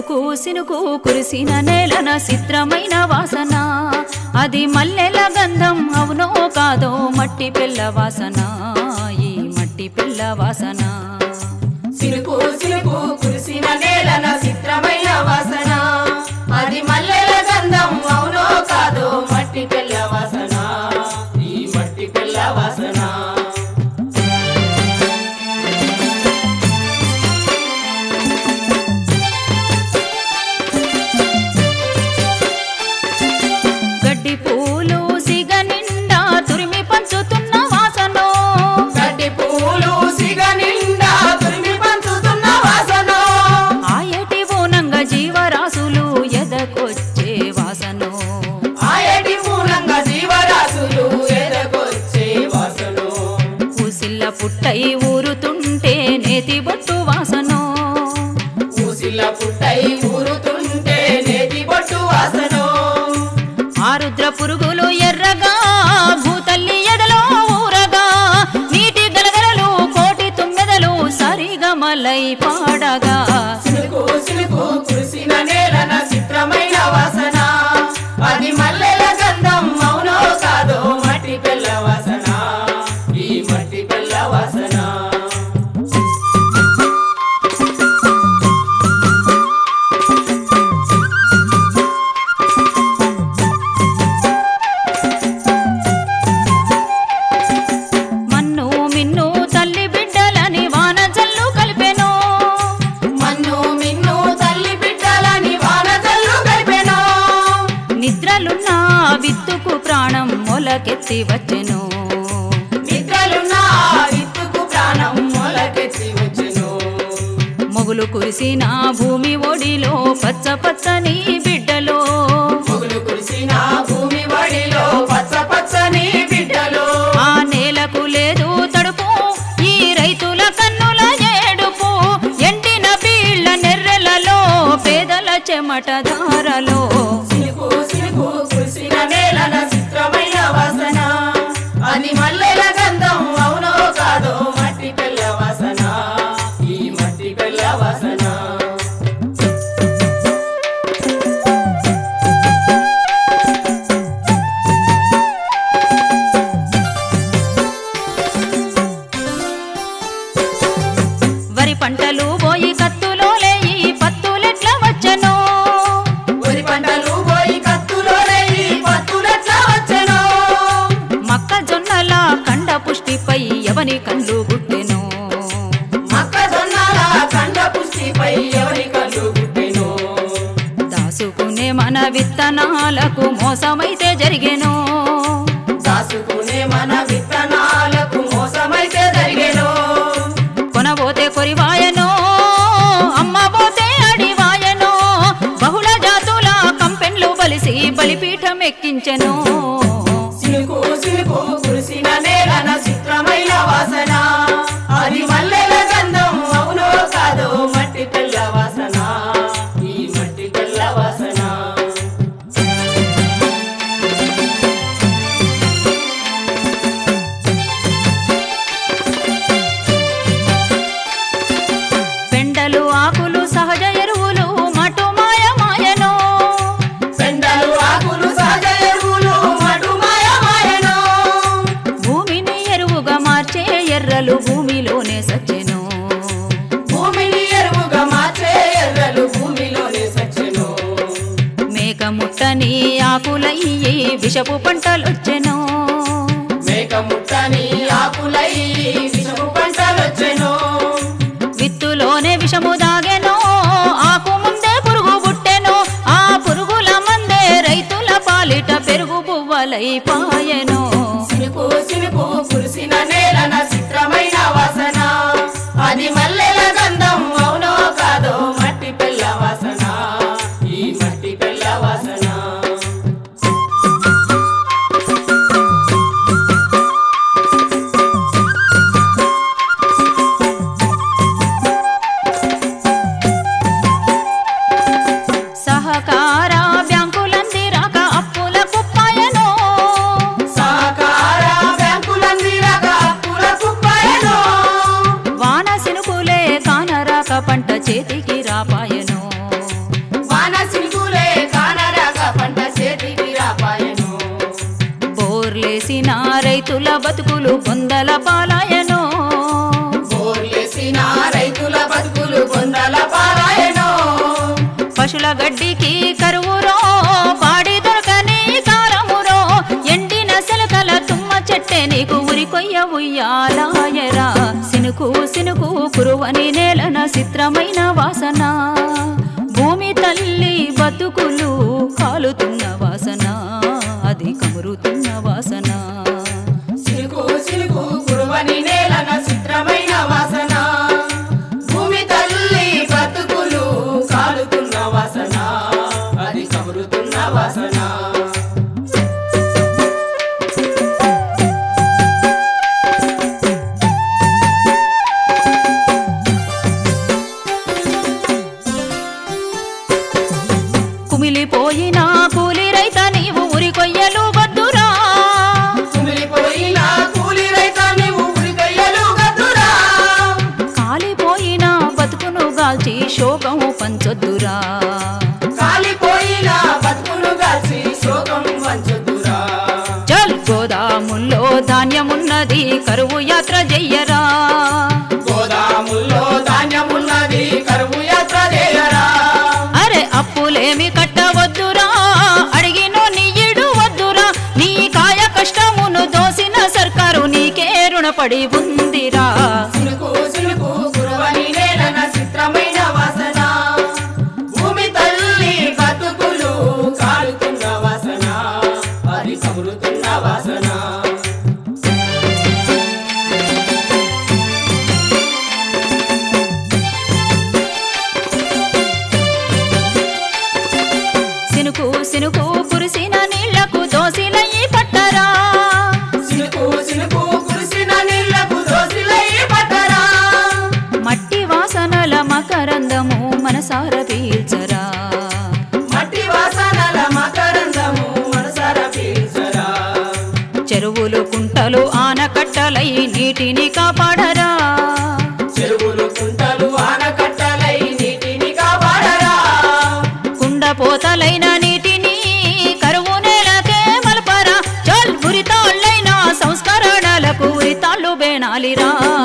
సినుకు సినుకు కురిసిన నేలన చిత్రమైన వాసన అది మల్లెల గంధం అవునో కాదో మట్టి పిల్ల వాసన ఈ మట్టి పిల్ల వాసన సిలుకు సిలుకు కురిసిన నేలన చిత్రమైన వాసన అది మల్లెల గంధం అవునో కాదో మట్టి పిల్ల వాసన ఈ మట్టి పిల్ల వాసన గడ్డి పూలు సిగ నిండా తురిమి పంచుతున్న వాసన గడ్డి పూలు సిగ నిండా తురిమి పంచుతున్న వాసన ఆయటి ఊనంగా జీవరాశులు ఎదకొచ్చే వాసన ఆయటి మూలంగా జీవరాశులు ఎదగొచ్చే వాసన ఊసిల్ల పుట్టై ఊరుతుంటే నేతి బొట్టు వాసన ఊసిల్ల పుట్టై ఊరుతుంటే నేతి బొట్టు వాసన ఆరుద్ర పురుగులు ఎర్రగా భూతల్లి ఎదలో ఊరగా నీటి గలగలలు కోటి తుమ్మెదలు సరిగమలై పాడగా సిలుకు సిలుకు కురిసిన నేలన చిత్రమైన వాసన అది మల్లెల గంధం అవునో కాదో మట్టి పిల్ల వాసన ఈ మట్టి పిల్ల వాసన మన్ను మిన్ను తల్లి బిడ్డలని వాన జల్లు కలిపెను మన్ను మిన్ను తల్లి బిడ్డలని వాన జల్లు కలిపెను నిద్రలున్న విత్తుకు ప్రాణం మొలకెత్తి వచ్చెను నిద్రలున్న ఆ విత్తుకు ప్రాణం మొలకెత్తి వచ్చెను మొగులు కురిసిన భూమి ఒడిలో పచ్చ పచ్చని బిడ్డలో మొగులు కురిసిన భూమి వడిలో పచ్చ పచ్చని బిడ్డలో ఆ నేలకు లేదు తడుపు ఈ రైతుల కన్నుల ఏడుపు ఎండిన బీళ్ల నెర్రెలలో పేదల చెమట ధారలో సిలుకు సిలుకు కురిసిన నేలన చిత్రమైన వాసన అది మల్లెల గంధం అవునో కాదో మట్టి పిల్ల వాసన ఈ మట్టి పిల్ల వాసన వరి పంటలు పోయి కత్తులో లేయి పత్తులెట్ల వచ్చెను వరి పంటలు పోయి కత్తులో లేయి పత్తులెట్లా వచ్చెను మొక్కజొన్నల కండ పుష్టిపై ఎవని కళ్ళు గుట్టెను మొక్కజొన్నల కండ పుష్టిపై ఎవరి కళ్ళు గుట్టెను దాసుకునే మన విత్తనాలకు మోసమైతే జరిగెను దాసుకునే మన విత్తనాలకు మోసమైతే జరిగెను కొనబోతే కొరివాయనో అమ్మబోతే అడివాయనో బహుళ జాతుల కంపెన్లు బలిసి బలిపీఠం ఎక్కించెను సిలుకు సిలుకు కురిసిన నేలన చిత్రమైన వాసన అది మల్లెల గంధం అవునో కాదో మట్టి పిల్ల వాసన ఈ మట్టి పిల్ల వాసన పెండలు ఆకులు సహజ ఎరువులు మటు మాయ మాయనో పెండలు ఆకులు సహజ ఎరువులు మటు మాయ మాయను భూమిని ఎరువుగా మార్చే ఎర్రలు భూమిలోనే సచ్చెను భూమిని ఎరువుగా మార్చే ఎర్రలు భూమిలోనే సచ్చెను మేక ముట్టని ఆకులయ్యి విషపు పంటలొచ్చెను మేక ముట్టని ఆకులై విషము పంటలొచ్చెను విత్తులోనే విషము దాగెను ఆకు ముందే పురుగు పుట్టెను ఆ పురుగుల మందే రైతుల పాలిట పెరుగు పువ్వలై పాయెను సినుకు సినుకు కురిసిన నేలన చిత్రమైన వాసన అది మల్లెల గంధం అవునో కాదో మట్టి పిల్ల వాసన ఈ మట్టి పిల్ల వాసన సహకార బ్యాంకులందిరాక అప్పుల కుప్పాయను సహకార బ్యాంకులందిరగా అప్పుల కుప్పాయను వాన సినుకులే రైతుల బతుకులు పొందల పాలాయనో బోర్లేసిన రైతుల బతుకులు కొందల పారాయణో పశుల గడ్డికి కరువురో పాడి దొరకని కారమురో ఎండిన సెలకల తుమ్మ చెట్టే నీకు ఉరికొయ్య ఉయ్యాలాయరా సినుకు సినుకు కురువని నేలన చిత్రమైన వాసన భూమి తల్లి బతుకులు కాలుతున్న వాసన అది కమురుతున్న వాసన సిలుకు సిలుకు కురువని నేలన చిత్రమైన వాసన భూమి తల్లి బతుకులు కాలుతున్న వాసన అది కబురుతున్న వాసన కుమిలిపోయిన కూలి రైత నీవు ఉరికొయ్యలు వద్దురా కుమిలిపోయిన కూలి రైత నీవు ఉరికయ్యలు గద్దురా కాలిపోయిన బతుకును గాల్చి శోకం పంచొద్దురా కాలిపోయిన బతుకును కాల్చి శోకం వంచదురా జల్ గోదాముల్లో ధాన్యమున్నది కరువు యాత్ర చెయ్యరా గోదాముల్లో ధాన్యమున్నది కరువు యాత్ర చేయరా అరే అప్పులేమి కట్టవద్దురా అడిగినో నీయుడు వద్దురా నీ కాయ కష్టమును దోసిన సర్కారు నీకే రుణపడి ఉందిరా సిలుకు సిలుకు కురువని నేలన చిత్రమైన వాసన భూమి తల్లి బతుకులు కాలుతున్న వాసన అది కమురుతున్న వాసన సినుకు సినుకు కురిసిన నీళ్లకు దోసిలయ్యి పట్టరా సిలుకు సిలుకు కురిసిన నీళ్లకు దోసిలై పట్టరా మట్టి వాసనల మకరందము మనసార పీల్చరా మట్టి వాసనల మకరందము మనసార పీల్చరా చెరువులు కుంటలు ఆనకట్టలై నీటిని కాపాడరా చెరువులు కుంటలు ఆనకట్టలై నీటిని కాపాడరా కుండపోతలైన నీటిని కరువు నేలకే మలపరా చల్ ఉరితాళ్ళైన సంస్కరణలకు ఉరితాళ్ళు బేణాలిరా